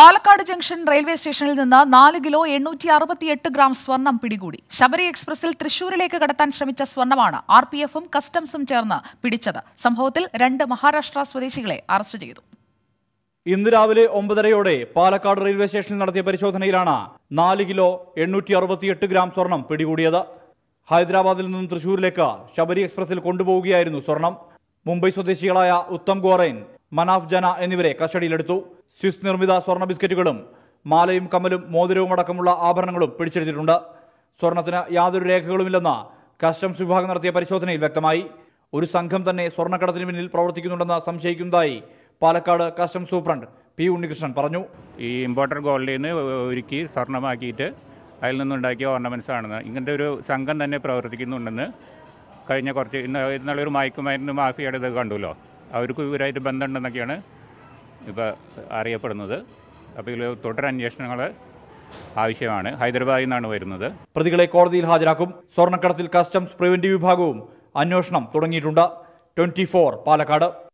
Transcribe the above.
Palakkad junction railway സ്റ്റേഷനിൽ നിന്ന് നാല് കിലോ എണ്ണൂറ്റി അറുപത്തിയെട്ട് ഗ്രാം സ്വർണം പിടികൂടി ശബരി എക്സ്പ്രസിൽ തൃശൂരിലേക്ക് കടത്താൻ ശ്രമിച്ച സ്വർണമാണ് ആർ പി എഫും കസ്റ്റംസും ചേർന്ന് പിടിച്ചത് സംഭവത്തിൽ രണ്ട് മഹാരാഷ്ട്ര സ്വദേശികളെ അറസ്റ്റ് ചെയ്തു ഇന്ന് രാവിലെ ഒമ്പതരയോടെ പാലക്കാട് റെയിൽവേ സ്റ്റേഷനിൽ നടത്തിയ പരിശോധനയിലാണ് നാല് കിലോ എണ്ണൂറ്റി അറുപത്തിയെട്ട് ഗ്രാം സ്വർണം പിടികൂടിയത് ഹൈദരാബാദിൽ നിന്നും തൃശൂരിലേക്ക് ശബരി എക്സ്പ്രസിൽ കൊണ്ടുപോവുകയായിരുന്നു സ്വർണം മുംബൈ സ്വദേശികളായ ഉത്തം ഗോറൈൻ മനാഫ് ജന എന്നിവരെ കസ്റ്റഡിയിലെടുത്തു സ്വിസ് നിർമ്മിത സ്വർണ്ണ ബിസ്ക്കറ്റുകളും മാലയും കമ്മലും മോതിരവും അടക്കമുള്ള ആഭരണങ്ങളും പിടിച്ചെടുത്തിട്ടുണ്ട് സ്വർണത്തിന് യാതൊരു രേഖകളുമില്ലെന്ന് കസ്റ്റംസ് വിഭാഗം നടത്തിയ പരിശോധനയിൽ വ്യക്തമായി ഒരു സംഘം തന്നെ സ്വർണ്ണക്കടത്തിന് പിന്നിൽ പ്രവർത്തിക്കുന്നുണ്ടെന്ന് സംശയിക്കുന്നതായി Palakkad customs superintendent P Unnikrishnan പറഞ്ഞു ഈ ഇമ്പോർട്ടർ ഗോൾഡിൽ നിന്ന് ഒരുക്കി സ്വർണ്ണമാക്കിയിട്ട് അതിൽ നിന്നുണ്ടാക്കിയ ഓർണമെൻറ്റ്സ് ആണെന്ന് ഇങ്ങനത്തെ ഒരു സംഘം തന്നെ പ്രവർത്തിക്കുന്നുണ്ടെന്ന് കഴിഞ്ഞ കുറച്ച് ഇന്ന് ഇന്നലെ ഒരു മയക്കുമരുന്ന് മാഫിയയുടെ ഇത് കണ്ടുല്ലോ അവർക്ക് ഇവരായിട്ട് ബന്ധമുണ്ടെന്നൊക്കെയാണ് ഇപ്പോൾ അറിയപ്പെടുന്നത് അപ്പോൾ ഇതിൽ തുടരന്വേഷണങ്ങൾ ആവശ്യമാണ് ഹൈദരാബാദിൽ നിന്നാണ് വരുന്നത് പ്രതികളെ കോടതിയിൽ ഹാജരാക്കും സ്വർണ്ണക്കടത്തിൽ കസ്റ്റംസ് പ്രിവന്റീവ് വിഭാഗവും അന്വേഷണം തുടങ്ങിയിട്ടുണ്ട് ട്വന്റി പാലക്കാട്